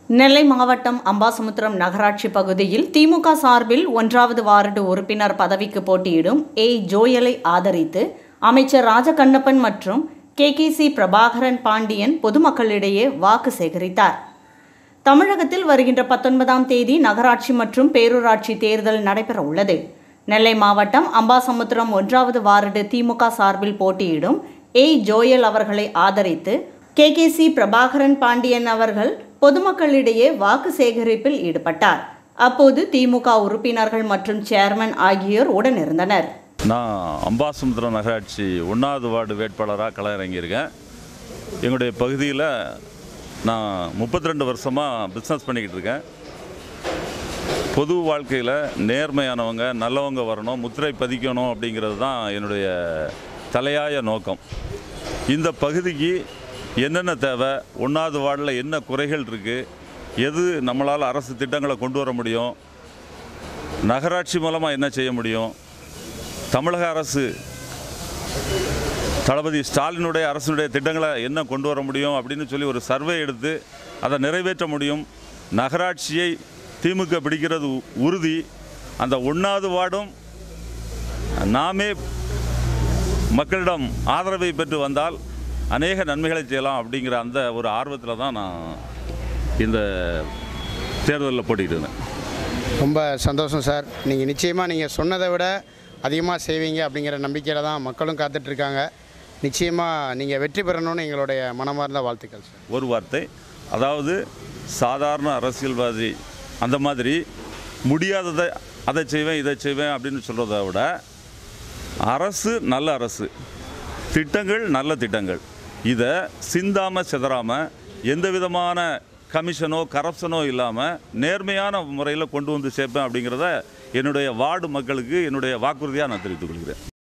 நெல்லை மாவட்டம் அம்பாசமுத்திரம் நகராட்சி பகுதியில் திமுக சார்பில் ஒன்றாவது வார்டு உறுப்பினர் பதவிக்கு போட்டியிடும் ஏ ஜோயலை ஆதரித்து அமைச்சர் ராஜகண்ணப்பன் மற்றும் K K C Prabhakaran Pandian பொதுமக்களிடையே வாக்கு சேகரித்தார் தமிழகத்தில் வருகின்ற பத்தொன்பதாம் தேதி நகராட்சி மற்றும் பேரூராட்சி தேர்தல் நடைபெற உள்ளது நெல்லை மாவட்டம் அம்பாசமுத்திரம் ஒன்றாவது வார்டு திமுக சார்பில் போட்டியிடும் ஏ ஜோயல் அவர்களை ஆதரித்து K K C Prabhakaran Pandian அவர்கள் பொதுமக்களிடையே வாக்கு சேகரிப்பில் ஈடுபட்டார் அப்போது திமுக உறுப்பினர்கள் மற்றும் சேர்மன் ஆகியோர் உடனிருந்தனர் நான் அம்பாசமுத்திரம் நகராட்சி ஒன்றாவது வார்டு வேட்பாளராக கள இறங்கியிருக்கேன் எங்களுடைய பகுதியில் நான் முப்பத்தி ரெண்டு வருஷமாக பிஸ்னஸ் பண்ணிக்கிட்டு இருக்கேன் பொது வாழ்க்கையில் நேர்மையானவங்க நல்லவங்க வரணும் முத்திரை பதிக்கணும் அப்படிங்கிறது தான் என்னுடைய தலையாய நோக்கம் இந்த பகுதிக்கு என்னென்ன தேவை ஒன்றாவது வார்டில் என்ன குறைகள் இருக்குது எது நம்மளால் அரசு திட்டங்களை கொண்டு வர முடியும் நகராட்சி மூலமாக என்ன செய்ய முடியும் தமிழக அரசு தளபதி ஸ்டாலினுடைய அரசினுடைய திட்டங்களை என்ன கொண்டு வர முடியும் அப்படின்னு சொல்லி ஒரு சர்வே எடுத்து அதை நிறைவேற்ற முடியும் நகராட்சியை திமுக பிடிக்கிறது உ- உறுதி அந்த ஒன்றாவது வார்டும் நாமே மக்களிடம் ஆதரவை பெற்று வந்தால் அநேக நன்மைகளை செய்யலாம் அப்படிங்கிற அந்த ஒரு ஆர்வத்தில் தான் நான் இந்த தேர்தலில் போட்டிட்டு இருந்தேன் ரொம்ப சந்தோஷம் சார் நீங்கள் நிச்சயமாக நீங்கள் சொன்னதை விட அதிகமாக செய்வீங்க அப்படிங்கிற நம்பிக்கையில் தான் மக்களும் காத்துட்ருக்காங்க நிச்சயமாக நீங்கள் வெற்றி பெறணும்னு எங்களுடைய மனமார்ந்த வாழ்த்துக்கள் சார் ஒரு வார்த்தை அதாவது சாதாரண அரசியல்வாதி அந்த மாதிரி முடியாததை அதை செய்வேன் இதை செய்வேன் அப்படின்னு சொல்கிறத விட அரசு நல்ல அரசு திட்டங்கள் நல்ல திட்டங்கள் இதை சிந்தாமல் சிதறாமல் எந்த விதமான கமிஷனோ கரப்ஷனோ இல்லாமல் நேர்மையான முறையில் கொண்டு வந்து சேர்ப்பேன் அப்படிங்கிறத என்னுடைய வார்டு மக்களுக்கு என்னுடைய வாக்குறுதியாக நான் தெரிவித்துக் கொள்கிறேன்